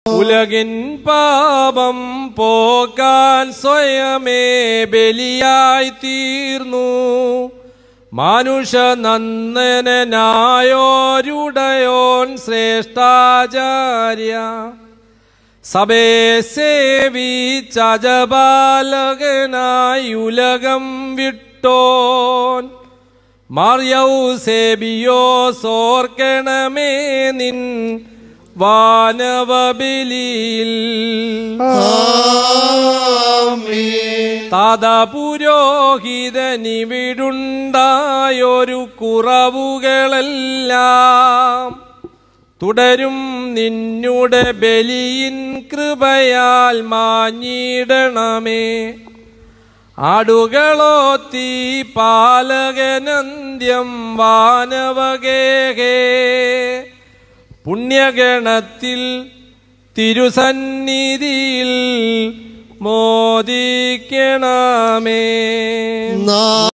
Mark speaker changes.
Speaker 1: ഉലകിൻ പാപം പോക്കാൻ സ്വയമേ ബലിയായി തീർന്നു മാനുഷ നന്ദനായോരുടയോൻ ശ്രേഷ്ഠാചാര്യ സഭേ സേവിച്ചജപാലകനായി ഉലകം വിട്ടോൻ മാർയൗസേബിയോ സോർക്കണമേ നിൻ വാനവബലിയിൽ താത പുരോഹിതനിവിടുണ്ടായൊരു കുറവുകളെല്ലാം തുടരും നിന്നുടെ ബലിയിൻ കൃപയാൽ മാഞ്ഞിടണമേ ആടുകളോ തീ പാലകനന്ത്യം വാനവകേഹേ പുണ്യഗണത്തിൽ തിരുസന്നിധിയിൽ മോദിക്കണമേ